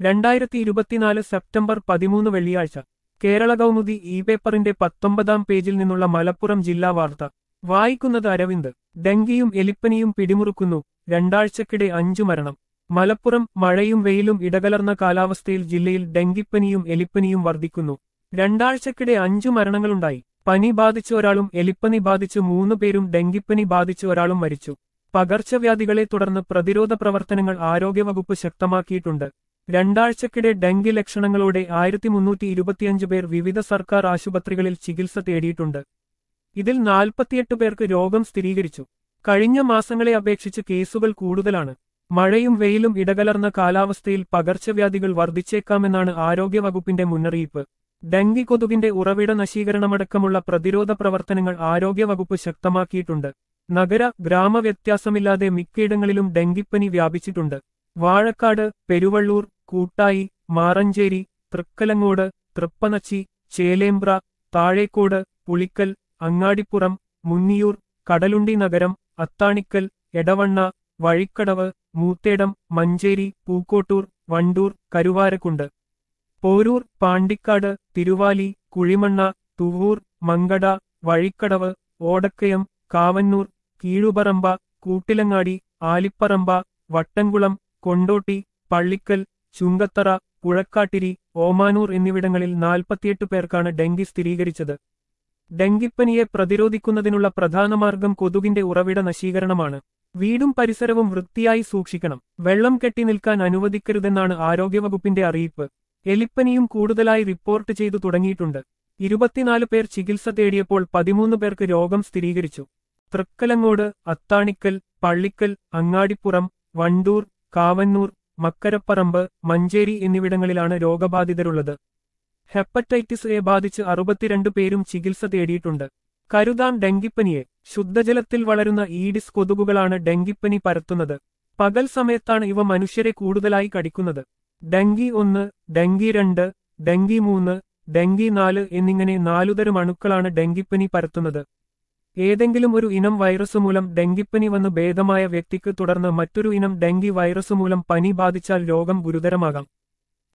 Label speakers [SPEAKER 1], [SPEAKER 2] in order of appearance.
[SPEAKER 1] രണ്ടായിരത്തി ഇരുപത്തിനാല് സെപ്റ്റംബർ പതിമൂന്ന് വെള്ളിയാഴ്ച കേരള കൗമുദി ഇ പേപ്പറിന്റെ പത്തൊമ്പതാം പേജിൽ നിന്നുള്ള മലപ്പുറം ജില്ലാ വാർത്ത വായിക്കുന്നത് അരവിന്ദ് ഡെങ്കിയും എലിപ്പനിയും പിടിമുറുക്കുന്നു രണ്ടാഴ്ചക്കിടെ അഞ്ചു മരണം മലപ്പുറം മഴയും വെയിലും ഇടകലർന്ന കാലാവസ്ഥയിൽ ജില്ലയിൽ ഡെങ്കിപ്പനിയും എലിപ്പനിയും വർദ്ധിക്കുന്നു രണ്ടാഴ്ചക്കിടെ അഞ്ചു മരണങ്ങളുണ്ടായി പനി ബാധിച്ച ഒരാളും എലിപ്പനി ബാധിച്ച് മൂന്നു പേരും ഡെങ്കിപ്പനി ബാധിച്ച് ഒരാളും മരിച്ചു പകർച്ചവ്യാധികളെ തുടർന്ന് പ്രതിരോധ പ്രവർത്തനങ്ങൾ ആരോഗ്യവകുപ്പ് ശക്തമാക്കിയിട്ടുണ്ട് രണ്ടാഴ്ചക്കിടെ ഡെങ്കി ലക്ഷണങ്ങളോടെ ആയിരത്തി മുന്നൂറ്റി ഇരുപത്തിയഞ്ച് പേർ വിവിധ സർക്കാർ ആശുപത്രികളിൽ ചികിത്സ തേടിയിട്ടുണ്ട് ഇതിൽ നാൽപ്പത്തിയെട്ട് പേർക്ക് രോഗം സ്ഥിരീകരിച്ചു കഴിഞ്ഞ മാസങ്ങളെ അപേക്ഷിച്ച് കേസുകൾ കൂടുതലാണ് മഴയും വെയിലും ഇടകലർന്ന കാലാവസ്ഥയിൽ പകർച്ചവ്യാധികൾ വർദ്ധിച്ചേക്കാമെന്നാണ് ആരോഗ്യവകുപ്പിന്റെ മുന്നറിയിപ്പ് ഡെങ്കി കൊതുകിന്റെ ഉറവിട നശീകരണമടക്കമുള്ള പ്രതിരോധ പ്രവർത്തനങ്ങൾ ആരോഗ്യവകുപ്പ് ശക്തമാക്കിയിട്ടുണ്ട് നഗര ഗ്രാമ വ്യത്യാസമില്ലാതെ മിക്കയിടങ്ങളിലും ഡെങ്കിപ്പനി വ്യാപിച്ചിട്ടുണ്ട് വാഴക്കാട് പെരുവള്ളൂർ കൂട്ടായി മാറഞ്ചേരി തൃക്കലങ്ങോട് തൃപ്പനച്ചി ചേലേമ്പ്ര താഴേക്കോട് പുളിക്കൽ അങ്ങാടിപ്പുറം മുന്നിയൂർ കടലുണ്ടി നഗരം അത്താണിക്കൽ എടവണ്ണ വഴിക്കടവ് മൂത്തേടം മഞ്ചേരി പൂക്കോട്ടൂർ വണ്ടൂർ കരുവാരക്കുണ്ട് പോരൂർ പാണ്ടിക്കാട് തിരുവാലി കുഴിമണ്ണ തുവൂർ മങ്കട വഴിക്കടവ് ഓടക്കയം കാവന്നൂർ കീഴുപറമ്പ കൂട്ടിലങ്ങാടി ആലിപ്പറമ്പ വട്ടൻകുളം കൊണ്ടോട്ടി പള്ളിക്കൽ ചുങ്കത്തറ പുഴക്കാട്ടിരി ഓമാനൂർ എന്നിവിടങ്ങളിൽ നാൽപ്പത്തിയെട്ട് പേർക്കാണ് ഡെങ്കി സ്ഥിരീകരിച്ചത് ഡെങ്കിപ്പനിയെ പ്രതിരോധിക്കുന്നതിനുള്ള പ്രധാന മാർഗം കൊതുകിന്റെ ഉറവിട നശീകരണമാണ് വീടും പരിസരവും വൃത്തിയായി സൂക്ഷിക്കണം വെള്ളം കെട്ടി നിൽക്കാൻ അനുവദിക്കരുതെന്നാണ് ആരോഗ്യവകുപ്പിന്റെ അറിയിപ്പ് എലിപ്പനിയും കൂടുതലായി റിപ്പോർട്ട് ചെയ്തു തുടങ്ങിയിട്ടുണ്ട് ഇരുപത്തിനാല് പേർ ചികിത്സ തേടിയപ്പോൾ പതിമൂന്ന് പേർക്ക് രോഗം സ്ഥിരീകരിച്ചു തൃക്കലങ്ങോട് അത്താണിക്കൽ പള്ളിക്കൽ അങ്ങാടിപ്പുറം വണ്ടൂർ കാവന്നൂർ മക്കരപ്പറമ്പ് മഞ്ചേരി എന്നിവിടങ്ങളിലാണ് രോഗബാധിതരുള്ളത് ഹെപ്പറ്റൈറ്റിസ് എ ബാധിച്ച് അറുപത്തിരണ്ട് പേരും ചികിത്സ തേടിയിട്ടുണ്ട് കരുതാൻ ഡെങ്കിപ്പനിയെ ശുദ്ധജലത്തിൽ വളരുന്ന ഈഡിസ് കൊതുകുകളാണ് ഡെങ്കിപ്പനി പരത്തുന്നത് പകൽ സമയത്താണ് ഇവ മനുഷ്യരെ കൂടുതലായി കടിക്കുന്നത് ഡെങ്കി ഒന്ന് ഡെങ്കി രണ്ട് ഡെങ്കി മൂന്ന് ഡെങ്കി നാല് എന്നിങ്ങനെ നാലുതരം അണുക്കളാണ് ഡെങ്കിപ്പനി പരത്തുന്നത് ഏതെങ്കിലും ഒരു ഇനം വൈറസ് മൂലം ഡെങ്കിപ്പനി വന്ന് ഭേദമായ വ്യക്തിക്ക് തുടർന്ന് മറ്റൊരു ഇനം ഡെങ്കി വൈറസ് മൂലം പനി ബാധിച്ചാൽ രോഗം ഗുരുതരമാകാം